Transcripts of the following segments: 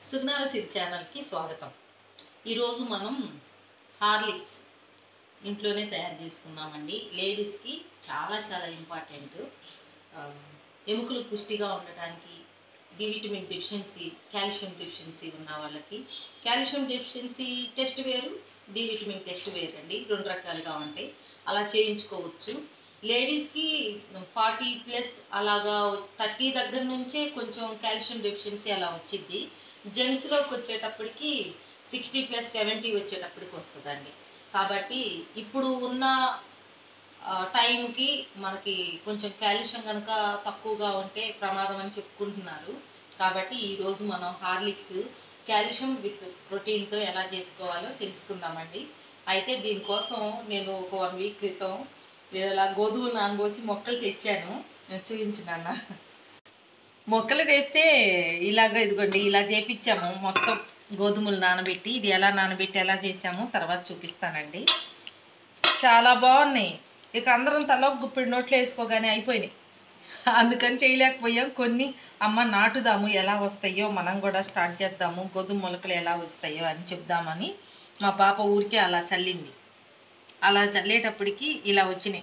సుగ్నాల సిరి ఛానల్కి స్వాగతం ఈరోజు మనం హార్లిక్స్ ఇంట్లోనే తయారు చేసుకున్నామండి లేడీస్కి చాలా చాలా ఇంపార్టెంట్ ఆ, ఎముకలు పుష్టిగా ఉండటానికి D vitamin deficiency calcium deficiency ఉన్న వాళ్ళకి కాల్షియం డెఫిషియన్సీ టెస్ట్ వేరు డి విటమిన్ టెస్ట్ వేరు అండి రెండు రకాలుగా ఉంటాయి అలా చేయించుకోవచ్చు లేడీస్కి ఫార్టీ ప్లస్ అలాగా థర్టీ దగ్గర నుంచే కొంచెం కాల్షియం డెఫిషియన్సీ అలా వచ్చింది జెంట్స్లోకి వచ్చేటప్పటికి సిక్స్టీ ప్లస్ సెవెంటీ వచ్చేటప్పటికి వస్తుందండి కాబట్టి ఇప్పుడు ఉన్న ఆ, టైంకి మనకి కొంచెం కాల్షియం కనుక తక్కువగా ఉంటే ప్రమాదం అని చెప్పుకుంటున్నారు కాబట్టి ఈరోజు మనం హార్లిక్స్ కాల్షియం విత్ ప్రోటీన్తో ఎలా చేసుకోవాలో తెలుసుకుందామండి అయితే దీనికోసం నేను ఒక వన్ వీక్ క్రితం ఇలా గోధుమలు నానబోసి మొక్కలు తెచ్చాను నేను చూపించినాన్న మొక్కలు తెస్తే ఇలాగ ఇదిగోండి ఇలా చేపించాము మొత్తం గోధుమలు నానబెట్టి ఇది ఎలా నానబెట్టి ఎలా చేసాము తర్వాత చూపిస్తానండి చాలా బాగున్నాయి ఇక అందరం తల ఒక గుప్పిడి నోట్లో వేసుకోగానే అయిపోయినాయి అందుకని చేయలేకపోయాం కొన్ని అమ్మ నాటుదాము ఎలా వస్తాయో మనం కూడా స్టార్ట్ చేద్దాము గోధుమ మొలకలు ఎలా వస్తాయో అని చెప్దామని మా పాప ఊరికే అలా చల్లింది అలా చల్లేటప్పటికి ఇలా వచ్చినాయి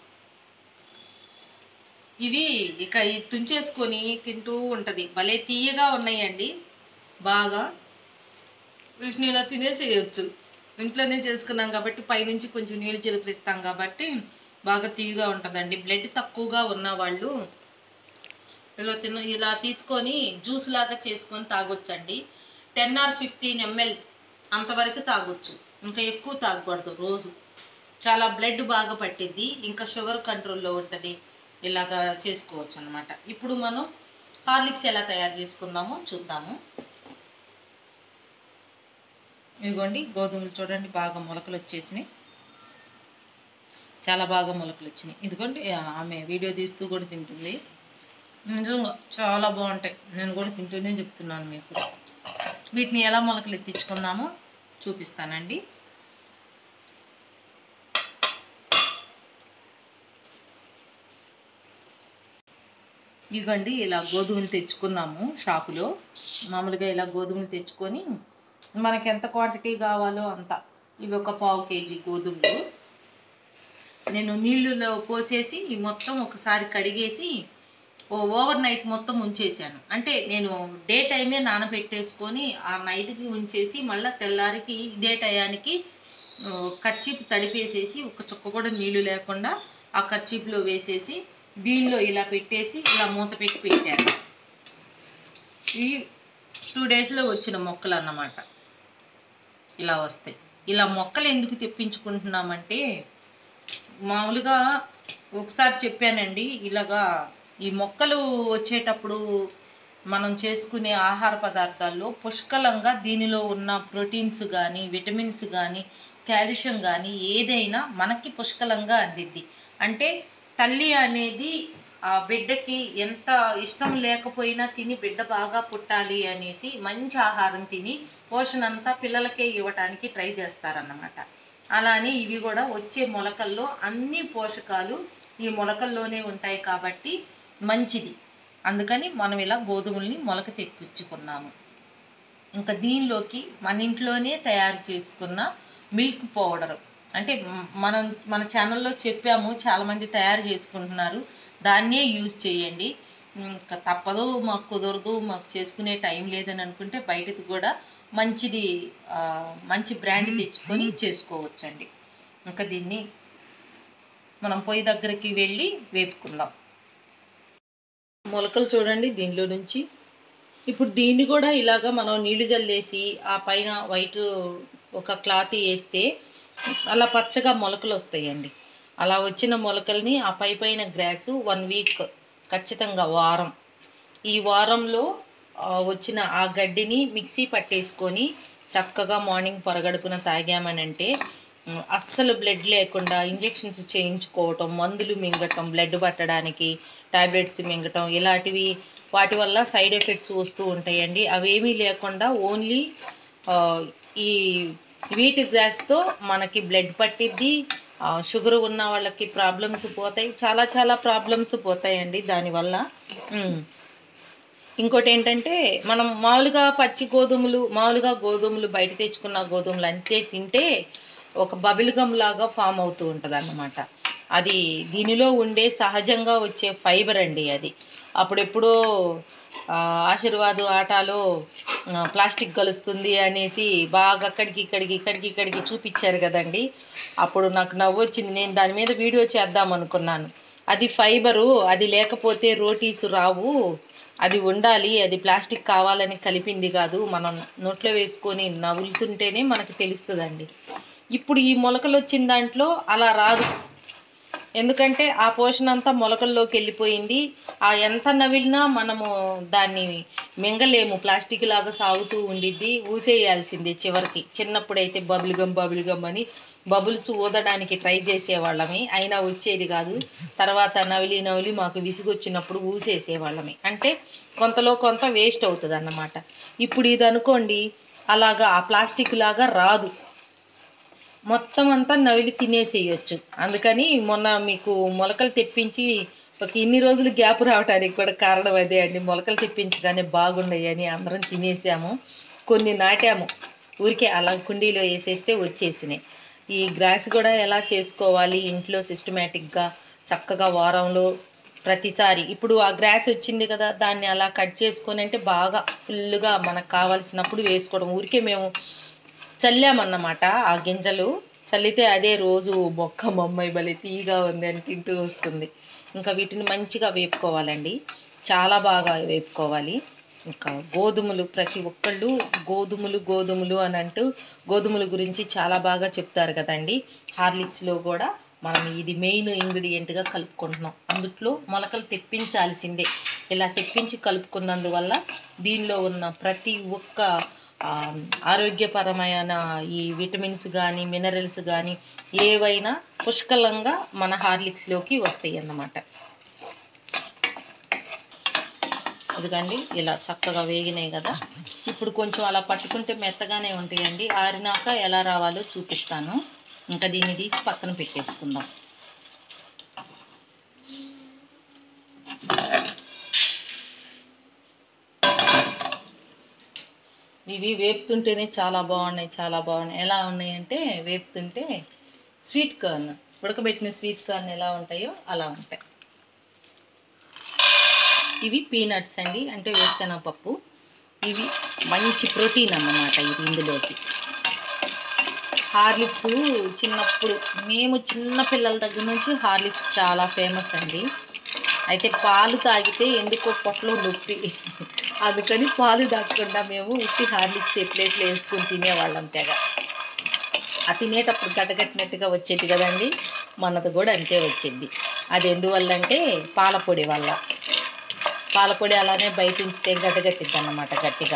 ఇవి ఇక ఈ తుంచేసుకొని తింటూ ఉంటది భలే తీయగా ఉన్నాయండి బాగా వీటిని ఇలా తినేసేయచ్చు ఇంట్లోనే చేసుకున్నాం కాబట్టి పైనుంచి కొంచెం నీళ్ళు చిలుకరిస్తాం కాబట్టి బాగా తీయగా ఉంటుందండి బ్లడ్ తక్కువగా ఉన్న వాళ్ళు ఇలా తిన ఇలా తీసుకొని జ్యూస్ లాగా చేసుకొని తాగొచ్చండి టెన్ ఆర్ ఫిఫ్టీన్ ఎంఎల్ అంతవరకు తాగొచ్చు ఇంకా ఎక్కువ తాగకూడదు రోజు చాలా బ్లడ్ బాగా పట్టిద్ది ఇంకా షుగర్ కంట్రోల్లో ఉంటుంది ఇలాగా చేసుకోవచ్చు అనమాట ఇప్పుడు మనం హార్లిక్స్ ఎలా తయారు చేసుకుందామో చూద్దాము ఇదిగోండి గోధుమలు చూడండి బాగా మొలకలు వచ్చేసినాయి చాలా బాగా మొలకలు వచ్చినాయి ఇదిగోండి ఆ, ఆమె వీడియో తీస్తూ కూడా తింటుంది నిజంగా చాలా బాగుంటాయి నేను కూడా తింటూనే చెప్తున్నాను మీకు వీటిని ఎలా మొలకలు ఎత్తించుకుందామో చూపిస్తానండి ఇదిగోండి ఇలా గోధుమలు తెచ్చుకున్నాము షాపులో మామూలుగా ఇలా గోధుమలు తెచ్చుకొని మనకి ఎంత క్వాంటిటీ కావాలో అంత ఇవి ఒక పావు కేజీ గోధుమలు నేను నీళ్ళలో పోసేసి ఈ మొత్తం ఒకసారి కడిగేసి ఓ ఓవర్ నైట్ మొత్తం ఉంచేసాను అంటే నేను డే టైమే నానబెట్టేసుకొని ఆ నైట్కి ఉంచేసి మళ్ళీ తెల్లారికి ఇదే టయానికి కర్చీప్ తడిపేసేసి ఒక చుక్క కూడా నీళ్లు లేకుండా ఆ కర్చీప్లో వేసేసి దీనిలో ఇలా పెట్టేసి ఇలా మూత పెట్టి పెట్టాను ఈ టూ డేస్లో వచ్చిన మొక్కలు అన్నమాట ఇలా వస్తాయి ఇలా మొక్కలు ఎందుకు తెప్పించుకుంటున్నామంటే మామూలుగా ఒకసారి చెప్పానండి ఇలాగా ఈ మొక్కలు వచ్చేటప్పుడు మనం చేసుకునే ఆహార పదార్థాల్లో పుష్కలంగా దీనిలో ఉన్న ప్రోటీన్స్ కానీ విటమిన్స్ కానీ కాల్షియం కానీ ఏదైనా మనకి పుష్కలంగా అందిద్ది అంటే తల్లి అనేది ఆ బిడ్డకి ఎంత ఇష్టం లేకపోయినా తిని బిడ్డ బాగా పుట్టాలి అనేసి మంచి ఆహారం తిని పోషణ అంతా పిల్లలకే ఇవ్వటానికి ట్రై చేస్తారన్నమాట అలానే ఇవి కూడా వచ్చే మొలకల్లో అన్ని పోషకాలు ఈ మొలకల్లోనే ఉంటాయి కాబట్టి మంచిది అందుకని మనం ఇలా గోధుమల్ని మొలక తెప్పించుకున్నాము ఇంకా దీనిలోకి మన ఇంట్లోనే తయారు చేసుకున్న మిల్క్ పౌడర్ అంటే మ్- మనం మన ఛానల్లో చెప్పాము చాలామంది తయారు చేసుకుంటున్నారు దాన్నే యూజ్ చేయండి ఇంకా తప్పదు మాకు కుదరదు మాకు చేసుకునే టైం లేదని అనుకుంటే బయటది కూడా మంచిది ఆ, మంచి బ్రాండ్ తెచ్చుకొని చేసుకోవచ్చండి ఇంకా దీన్ని మనం పొయ్యి దగ్గరికి వెళ్ళి వేపుకుందాం మొలకలు చూడండి దీనిలో నుంచి ఇప్పుడు దీన్ని కూడా ఇలాగా మనం నీళ్లు జల్లేసి ఆ పైన వైట్ ఒక క్లాత్ వేస్తే అలా పచ్చగా మొలకలు వస్తాయండి అలా వచ్చిన మొలకల్ని ఆ పై పైన గ్రాసు వన్ వీక్ ఖచ్చితంగా వారం ఈ వారంలో ఆ, వచ్చిన ఆ గడ్డిని మిక్సీ పట్టేసుకొని చక్కగా మార్నింగ్ పొరగడుపున తాగామనంటే ఉమ్, అస్సలు బ్లడ్ లేకుండా ఇంజెక్షన్స్ చేయించుకోవటం మందులు మింగటం బ్లడ్ పట్టడానికి టాబ్లెట్స్ మింగటం ఇలాంటివి వాటి వల్ల సైడ్ ఎఫెక్ట్స్ వస్తూ ఉంటాయండి అవేమీ లేకుండా ఓన్లీ ఈ వీట్ గ్యాస్తో మనకి బ్లడ్ పట్టిద్ది షుగర్ ఉన్న వాళ్ళకి ప్రాబ్లమ్స్ పోతాయి చాలా చాలా ప్రాబ్లమ్స్ పోతాయండి దానివల్ల ఉమ్. ఇంకోటి ఏంటంటే మనం మామూలుగా పచ్చి గోధుమలు మామూలుగా గోధుమలు బయట తెచ్చుకున్న గోధుమలు అంతే తింటే ఒక బబుల్ గమ్ లాగా ఫామ్ అవుతూ ఉంటుంది అన్నమాట అది దీనిలో ఉండే సహజంగా వచ్చే ఫైబర్ అండి అది అప్పుడెప్పుడో ఆ, ఆశీర్వాద్ ఆటాలో ఆ, ప్లాస్టిక్ కలుస్తుంది అనేసి బాగా అక్కడికి ఇక్కడికి ఇక్కడికి ఇక్కడికి చూపించారు కదండి అప్పుడు నాకు నవ్వు వచ్చింది నేను దాని మీద వీడియో చేద్దాం అనుకున్నాను అది ఫైబరు అది లేకపోతే రోటీస్ రావు అది ఉండాలి అది ప్లాస్టిక్ కావాలని కలిపింది కాదు మనం నోట్లో వేసుకొని నవ్వులుతుంటేనే మనకు తెలుస్తుందండి ఇప్పుడు ఈ మొలకలు వచ్చిన దాంట్లో అలా రాదు ఎందుకంటే ఆ పోషణ అంతా మొలకల్లోకి వెళ్ళిపోయింది ఆ ఎంత నవిలినా మనము దాన్ని మింగలేము ప్లాస్టిక్ లాగా సాగుతూ ఉండిద్ది ఊసేయాల్సిందే చివరికి చిన్నప్పుడైతే బబుల్ గమ్ బబుల్ గమ్ అని బబుల్స్ ఊదడానికి ట్రై చేసేవాళ్ళమి అయినా వచ్చేది కాదు తర్వాత నవిలి నవిలి మాకు విసుగొచ్చినప్పుడు ఊసేసేవాళ్ళమి అంటే కొంతలో కొంత వేస్ట్ అవుతుంది అన్నమాట ఇప్పుడు ఇది అనుకోండి అలాగా ఆ ప్లాస్టిక్ లాగా రాదు మొత్తం అంతా నవిలి తినేసేయచ్చు అందుకని మొన్న మీకు మొలకలు తెప్పించి ఒక ఇన్ని రోజులు గ్యాప్ రావడానికి కూడా కారణం అదే అండి మొలకలు తెప్పించగానే బాగున్నాయని అందరం తినేసాము కొన్ని నాటాము ఊరికే అలా కుండీలో వేసేస్తే వచ్చేసినాయి ఈ గ్రాస్ కూడా ఎలా చేసుకోవాలి ఇంట్లో సిస్టమేటిక్గా చక్కగా వారంలో ప్రతిసారి ఇప్పుడు ఆ గ్రాస్ వచ్చింది కదా దాన్ని అలా కట్ చేసుకొని అంటే బాగా ఫుల్గా మనకు కావాల్సినప్పుడు వేసుకోవడం ఊరికే మేము చల్లామన్నమాట ఆ గింజలు చల్లితే అదే రోజు మొక్క మమ్మయి భలే తీగా ఉంది అని తింటూ వస్తుంది ఇంకా వీటిని మంచిగా వేపుకోవాలండి చాలా బాగా వేపుకోవాలి ఇంకా గోధుమలు ప్రతి ఒక్కళ్ళు గోధుమలు గోధుమలు అని అంటూ గోధుమల గురించి చాలా బాగా చెప్తారు కదండి హార్లిక్స్లో కూడా మనం ఇది మెయిన్ ఇంగ్రీడియంట్గా కలుపుకుంటున్నాం అందుట్లో మొలకలు తెప్పించాల్సిందే ఇలా తెప్పించి కలుపుకున్నందువల్ల దీనిలో ఉన్న ప్రతి ఒక్క ఆ, ఆరోగ్యపరమైన ఈ విటమిన్స్ కానీ మినరల్స్ కానీ ఏవైనా పుష్కలంగా మన హార్లిక్స్లోకి వస్తాయి అన్నమాట ఇదిగండి ఇలా చక్కగా వేగినాయి కదా ఇప్పుడు కొంచెం అలా పట్టుకుంటే మెత్తగానే ఉంటాయండి ఆరినాక ఎలా రావాలో చూపిస్తాను ఇంకా దీన్ని తీసి పక్కన పెట్టేసుకుందాం ఇవి వేపుతుంటేనే చాలా బాగున్నాయి చాలా బాగున్నాయి ఎలా ఉన్నాయి అంటే వేపుతుంటే స్వీట్ కార్న్ ఉడకబెట్టిన స్వీట్ కార్న్ ఎలా ఉంటాయో అలా ఉంటాయి ఇవి పీనట్స్ అండి అంటే వేరుశనగపప్పు ఇవి మంచి ప్రోటీన్ అన్నమాట ఇది ఇందులోకి హార్లిక్స్ చిన్నప్పుడు మేము చిన్న పిల్లల దగ్గర నుంచి హార్లిక్స్ చాలా ఫేమస్ అండి అయితే పాలు తాగితే ఎందుకో పొట్టలో నొప్పి అందుకని పాలు తాగకుండా మేము ఉట్టి హార్లిక్స్ ప్లేట్లో వేసుకొని తినేవాళ్ళం తెగ ఆ తినేటప్పుడు గడ్డగట్టినట్టుగా వచ్చేది కదండి మనది కూడా అంతే వచ్చింది అది ఎందువల్ల అంటే పాల పొడి వల్ల పాల పొడి అలానే బయట ఉంచితే గడ్డగట్టిద్ది అన్నమాట గట్టిగా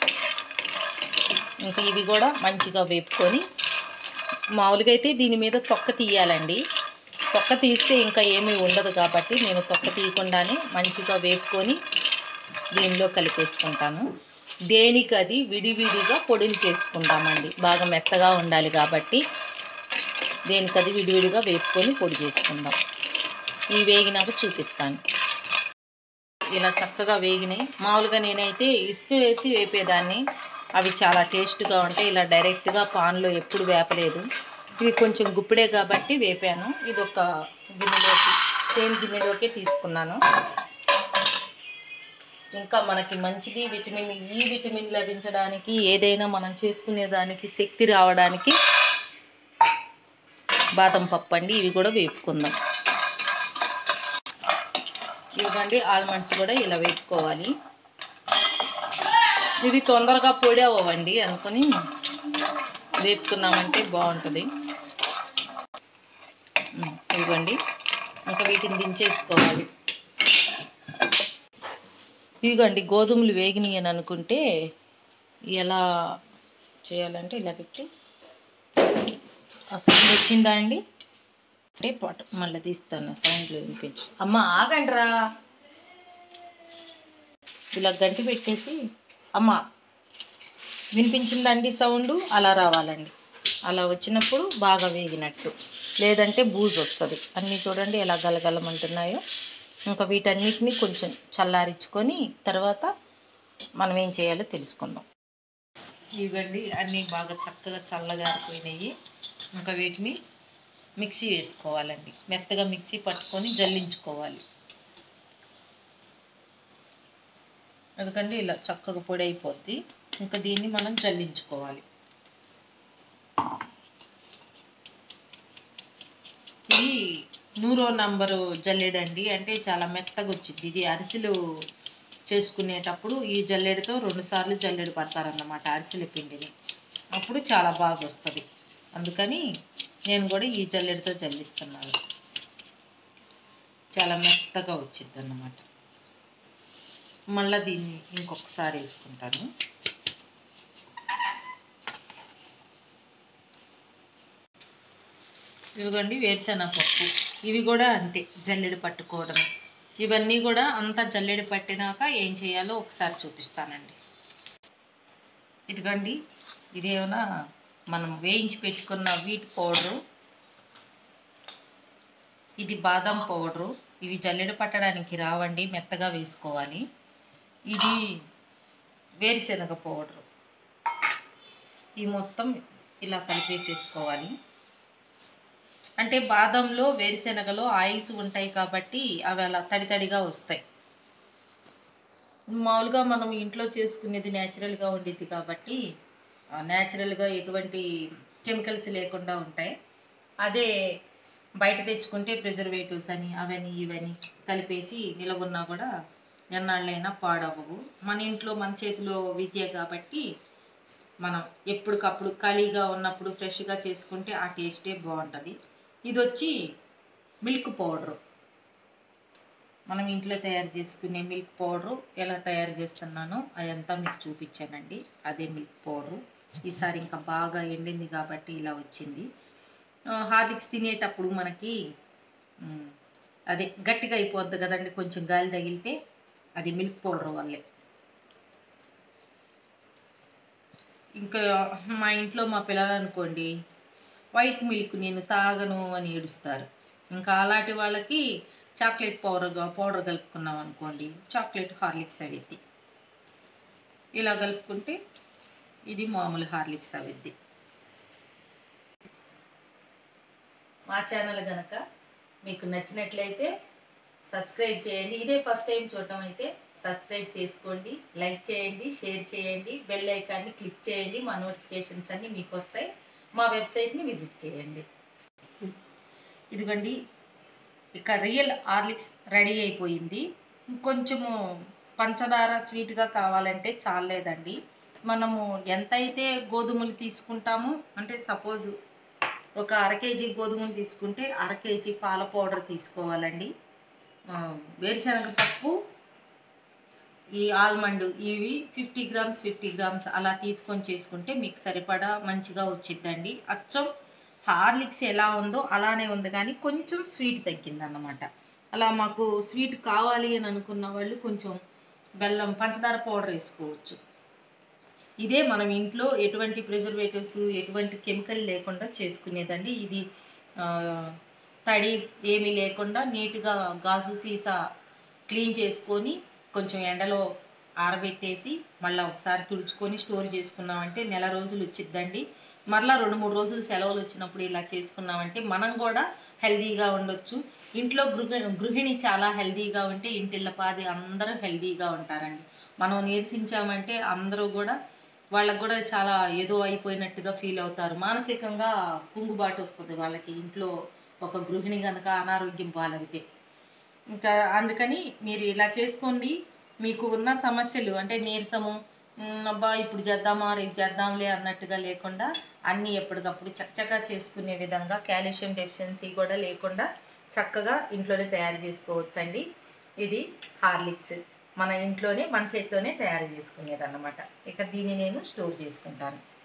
ఇంకా ఇవి కూడా మంచిగా వేపుకొని మామూలుగా అయితే దీని మీద తొక్క తీయాలండి తొక్క తీస్తే ఇంకా ఏమీ ఉండదు కాబట్టి నేను తొక్క తీయకుండానే మంచిగా వేపుకొని దీనిలో కలిపేసుకుంటాను దేనికి అది విడివిడిగా పొడులు చేసుకుంటామండి బాగా మెత్తగా ఉండాలి కాబట్టి దేనికి అది విడివిడిగా వేపుకొని పొడి చేసుకుందాం ఇవి వేగినాక చూపిస్తాను ఇలా చక్కగా వేగినాయి మామూలుగా నేనైతే ఇసుక వేసి వేపేదాన్ని అవి చాలా టేస్ట్గా ఉంటాయి ఇలా డైరెక్ట్గా పాన్లో ఎప్పుడు వేపలేదు ఇవి కొంచెం గుప్పిడే కాబట్టి వేపాను ఇది ఒక గిన్నెలోకి సేమ్ గిన్నెలోకే తీసుకున్నాను ఇంకా మనకి మంచిది విటమిన్ ఈ విటమిన్ లభించడానికి ఏదైనా మనం చేసుకునే దానికి శక్తి రావడానికి బాదం పప్పు అండి ఇవి కూడా వేపుకుందాం ఇవ్వండి ఆల్మండ్స్ కూడా ఇలా వేపుకోవాలి ఇవి తొందరగా పొడి అవ్వండి అనుకొని వేపుకున్నామంటే బాగుంటుంది ఉమ్, ఇవ్వండి ఇంకా వీటిని దించేసుకోవాలి ఇదిగోండి గోధుమలు వేగినాయి అని అనుకుంటే ఎలా చేయాలంటే ఇలా పెట్టి ఆ సౌండ్ వచ్చిందా అండి అంటే పాట మళ్ళీ తీస్తాను సౌండ్లో వినిపించి అమ్మ ఆగండిరా ఇలా గంటి పెట్టేసి అమ్మ వినిపించిందండి సౌండ్ అలా రావాలండి అలా వచ్చినప్పుడు బాగా వేగినట్టు లేదంటే బూజు వస్తుంది అన్నీ చూడండి ఎలా గలగలమంటున్నాయో ఇంకా వీటన్నిటిని కొంచెం చల్లారించుకొని తర్వాత మనం ఏం చేయాలో తెలుసుకుందాం ఇవ్వండి అన్నీ బాగా చక్కగా చల్లగారిపోయినాయి ఇంకా వీటిని మిక్సీ వేసుకోవాలండి మెత్తగా మిక్సీ పట్టుకొని జల్లించుకోవాలి ఎందుకంటే ఇలా చక్కగా పొడి అయిపోద్ది ఇంకా దీన్ని మనం జల్లించుకోవాలి ఇది నూరో నంబరు జల్లెడండి అంటే చాలా మెత్తగా వచ్చింది ఇది అరిసెలు చేసుకునేటప్పుడు ఈ జల్లెడతో రెండు సార్లు జల్లెడ పడతారన్నమాట అరిసెల పిండిని అప్పుడు చాలా బాగా వస్తుంది అందుకని నేను కూడా ఈ జల్లెడతో జల్లిస్తున్నాను చాలా మెత్తగా వచ్చింది అన్నమాట మళ్ళీ దీన్ని ఇంకొకసారి వేసుకుంటాను ఇదిగోండి వేరుశనగపప్పు ఇవి కూడా అంతే జల్లెడ పట్టుకోవడం ఇవన్నీ కూడా అంతా జల్లెడ పట్టినాక ఏం చేయాలో ఒకసారి చూపిస్తానండి ఇదిగోండి ఇదేమైనా మనం వేయించి పెట్టుకున్న వీట్ పౌడరు ఇది బాదం పౌడరు ఇవి జల్లెడ పట్టడానికి రావండి మెత్తగా వేసుకోవాలి ఇది వేరుశనగ పౌడరు ఈ మొత్తం ఇలా కలిపేసేసుకోవాలి అంటే బాదంలో వేరుశెనగలో ఆయిల్స్ ఉంటాయి కాబట్టి అవి అలా తడి తడిగా వస్తాయి మామూలుగా మనం ఇంట్లో చేసుకునేది న్యాచురల్గా ఉండిద్ది కాబట్టి న్యాచురల్గా ఎటువంటి కెమికల్స్ లేకుండా ఉంటాయి అదే బయట తెచ్చుకుంటే ప్రిజర్వేటివ్స్ అని అవని ఇవని కలిపేసి నిలవున్నా కూడా ఎన్నాళ్ళైనా పాడవవు మన ఇంట్లో మన చేతిలో విద్య కాబట్టి మనం ఎప్పటికప్పుడు ఖాళీగా ఉన్నప్పుడు ఫ్రెష్గా చేసుకుంటే ఆ టేస్టే బాగుంటుంది ఇది వచ్చి మిల్క్ పౌడరు మనం ఇంట్లో తయారు చేసుకునే మిల్క్ పౌడరు ఎలా తయారు చేస్తున్నానో అదంతా మీకు చూపించానండి అదే మిల్క్ పౌడరు ఈసారి ఇంకా బాగా ఎండింది కాబట్టి ఇలా వచ్చింది హార్లిక్స్ తినేటప్పుడు మనకి ఉమ్, అదే గట్టిగా అయిపోద్ది కదండి కొంచెం గాలి తగిలితే అది మిల్క్ పౌడర్ వల్లే ఇంకా మా ఇంట్లో మా పిల్లలు అనుకోండి వైట్ మిల్క్ నేను తాగను అని ఏడుస్తారు ఇంకా అలాంటి వాళ్ళకి చాక్లెట్ పౌడర్ పౌడర్ కలుపుకున్నాం అనుకోండి చాక్లెట్ హార్లిక్స్ అవిద్ది ఇలా కలుపుకుంటే ఇది మామూలు హార్లిక్స్ అవిద్ది మా ఛానల్ గనక మీకు నచ్చినట్లయితే సబ్స్క్రైబ్ చేయండి ఇదే ఫస్ట్ టైం చూడటం అయితే సబ్స్క్రైబ్ చేసుకోండి లైక్ చేయండి షేర్ చేయండి బెల్ ఐకాన్ని క్లిక్ చేయండి మా నోటిఫికేషన్స్ అన్నీ మీకు వస్తాయి మా వెబ్సైట్ని విజిట్ చేయండి ఇదిగోండి ఇక రియల్ హార్లిక్స్ రెడీ అయిపోయింది కొంచెము పంచదార స్వీట్గా కావాలంటే చాలేదండి మనము ఎంతైతే గోధుమలు తీసుకుంటామో అంటే సపోజ్ ఒక అర కేజీ గోధుమలు తీసుకుంటే అర కేజీ పాల పౌడర్ తీసుకోవాలండి ఆ, వేరుశనగ పప్పు ఈ ఆల్మండ్ ఇవి ఫిఫ్టీ గ్రామ్స్ ఫిఫ్టీ గ్రామ్స్ అలా తీసుకొని చేసుకుంటే మీకు సరిపడా మంచిగా వచ్చిద్దండి అచ్చం హార్లిక్స్ ఎలా ఉందో అలానే ఉంది కానీ కొంచెం స్వీట్ తగ్గిందన్నమాట అలా మాకు స్వీట్ కావాలి అని అనుకున్న వాళ్ళు కొంచెం బెల్లం పంచదార పౌడర్ వేసుకోవచ్చు ఇదే మనం ఇంట్లో ఎటువంటి ప్రిజర్వేటివ్స్ ఎటువంటి కెమికల్ లేకుండా చేసుకునేదండి ఇది ఆ, తడి ఏమీ లేకుండా నీట్గా గాజు సీసా క్లీన్ చేసుకొని కొంచెం ఎండలో ఆరబెట్టేసి మళ్ళీ ఒకసారి తుడుచుకొని స్టోర్ చేసుకున్నామంటే నెల రోజులు వచ్చిద్దండి మరలా రెండు మూడు రోజులు సెలవులు వచ్చినప్పుడు ఇలా చేసుకున్నామంటే మనం కూడా హెల్దీగా ఉండొచ్చు ఇంట్లో గృహ గృహిణి చాలా హెల్దీగా ఉంటే ఇంటిల్లపాది అందరూ హెల్దీగా ఉంటారండి మనం నీరసించామంటే అందరూ కూడా వాళ్ళకు కూడా చాలా ఏదో అయిపోయినట్టుగా ఫీల్ అవుతారు మానసికంగా కుంగుబాటు వస్తుంది వాళ్ళకి ఇంట్లో ఒక గృహిణి కనుక అనారోగ్యం పాలవితే ఇంకా అందుకని మీరు ఇలా చేసుకోండి మీకు ఉన్న సమస్యలు అంటే నీరసము "ఉమ్, అబ్బా ఇప్పుడు చేద్దామా రేపు చేద్దాంలే అన్నట్టుగా లేకుండా అన్నీ ఎప్పటికప్పుడు చక్కగా చేసుకునే విధంగా కాల్షియం డెఫిషియన్సీ కూడా లేకుండా చక్కగా ఇంట్లోనే తయారు చేసుకోవచ్చండి ఇది హార్లిక్స్ మన ఇంట్లోనే మన చేతితోనే తయారు చేసుకునేది అన్నమాట ఇక దీన్ని నేను స్టోర్ చేసుకుంటాను